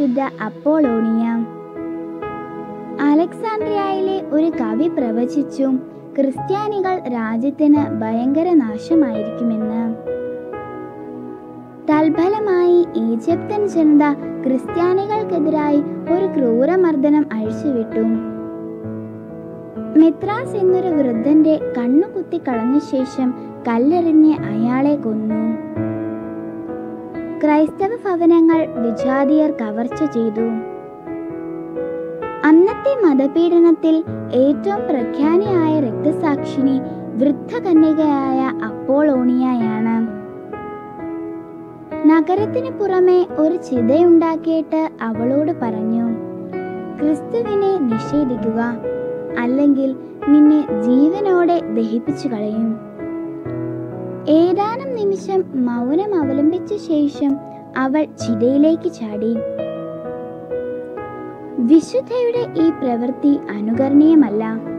വിശുദ്ധ അപ്പോളോണിയ അലക്സാണ്ട്രിയയിലെ ഒരു കവി പ്രവചിച്ചു ക്രിസ്ത്യാനികൾ രാജ്യത്തിന് ഭയങ്കര നാശമായിരിക്കുമെന്ന് തൽഫലമായി ഈജിപ്തൻ ജനത ക്രിസ്ത്യാനികൾക്കെതിരായി ഒരു ക്രൂരമർദ്ദനം അഴിച്ചുവിട്ടു മിത്രാസ് എന്നൊരു വൃദ്ധന്റെ കണ്ണു കുത്തി കളഞ്ഞ ശേഷം കല്ലെറിഞ്ഞ് അയാളെ കൊന്നു ക്രൈസ്തവ ഭവനങ്ങൾ വിജാതിയർ കവർച്ച ചെയ്തു അന്നത്തെ മതപീഡനത്തിൽ ഏറ്റവും പ്രഖ്യാനിയായ രക്തസാക്ഷിനി വൃദ്ധകന്യകയായ അപ്പോളോണിയയാണ് നഗരത്തിന് പുറമെ ഒരു ചിതയുണ്ടാക്കിയിട്ട് അവളോട് പറഞ്ഞു ക്രിസ്തുവിനെ നിഷേധിക്കുക അല്ലെങ്കിൽ നിന്നെ ജീവനോടെ ദഹിപ്പിച്ചു കളയും ഏതാനും നിമിഷം മൗനം അവലംബിച്ച ശേഷം അവൾ ചിതയിലേക്ക് ചാടി വിശുദ്ധയുടെ ഈ പ്രവൃത്തി അനുകരണീയമല്ല